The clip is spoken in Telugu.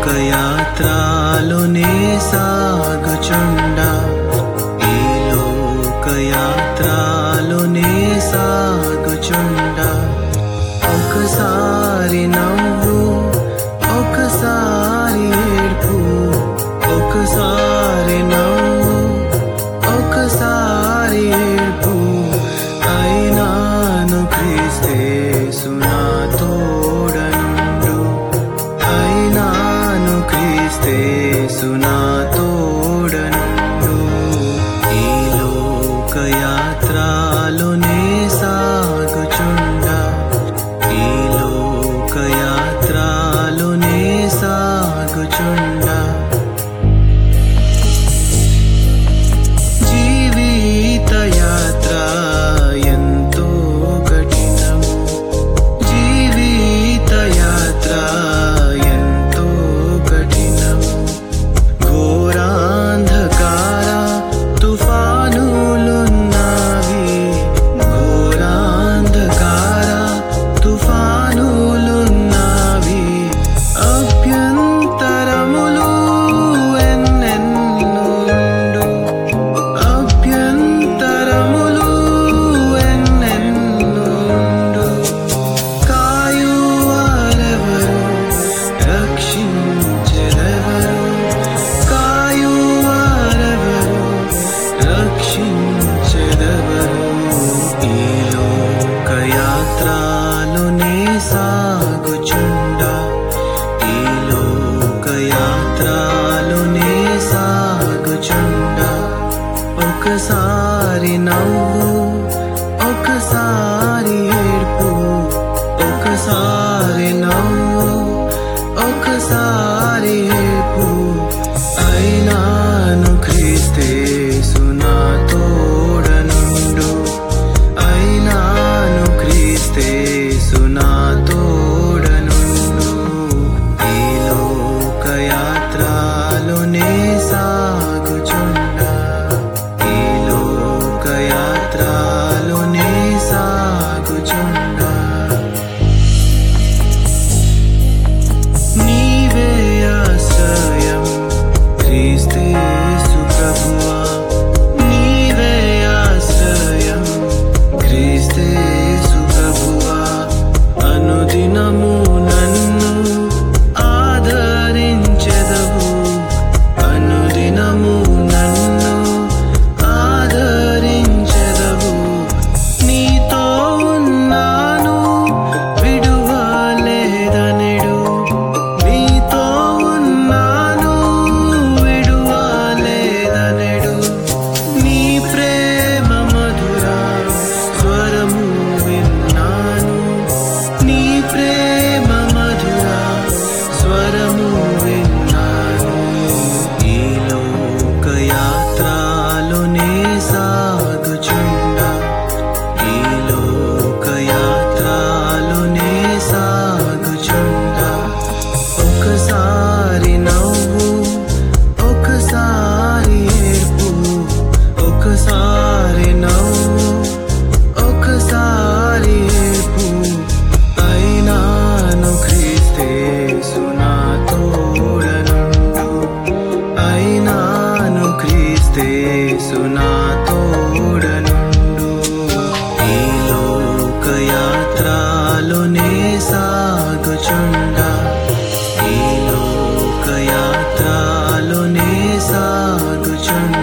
లోకయాత్రలోనే సాగుచుండ ఈ లోకయాత్రలోనే సాగుచుండ ఒకసారి నవ్వు ఒకసారి ఏడ్పు ఒకసారి నవ్వు ఒకసారి ఏడ్పు అయినాను క్రీస్తేసునా తోడనుండు అయినాను క్రీస్తేసునా తోడనుండు ఈ లోకయాత్రలోనే సాగుచుండ ఈ లోకయాత్రలోనే సాగుచుండ జీవిత యాత్ర ఎంతో కఠినము జీవిత యాత్ర ఎంతో కఠినము ఘోరాంధకార తుఫానులున్నవి ఘోరాంధకార తుఫానులున్నవి అభ్యంతరములు ఎన్నెన్నుండు అభ్యంతరములు ఎన్నెన్నుండు కాయువారెవరు రక్షించెదెవరు కాయువారెవరు రక్షించెదెవరు ఈ లోకయాత్రలోనే సాగుచుండ ఈ లోకయాత్రలోనే సాగుచుండ ఒకసారి నవ్వు ఒకసారి ఏడ్పు ఒకసారి నవ్వు ఒకసారి ఏడ్పు అయినాను క్రీస్తేసునా తోడనుండు అయినాను క్రీస్తేసునా తోడనుండు ఈ లోకయాత్రలోనే సాగుచుండ ఈ లోకయాత్రలోనే సాగుచుండ నీవే ఆశ్రయం క్రీస్తేసు ప్రభువా నీవే ఆశ్రయం క్రీస్తేసు ప్రభువా అనుదినము నన్ను ఆదరించెదవు అనుదినము నన్ను ఆదరించెదవు నీతో ఉన్నాను విడువలేదనెడు నీతో ఉన్నాను విడువలేదనెడు నీ ప్రేమ మధుర స్వరము విన్నాను నీ ప్రేమ మధుర స్వరము విన్నాను ఈ లోకయాత్రలోనే సాగుచుండ ఈ లోకయాత్రలోనే సాగుచుండ ఒకసారి నవ్వు ఒకసారి ఏడ్పు ఒకసారి నవ్వు ఒకసారి ఏడ్పు అయినాను క్రీస్తేసునా తోడనుండు అయినాను క్రీస్తేసునా తోడనుండు ఈ లోకయాత్రలోనే సాగుచుండ ఈ లోకయాత్రలోనే సాగుచుండ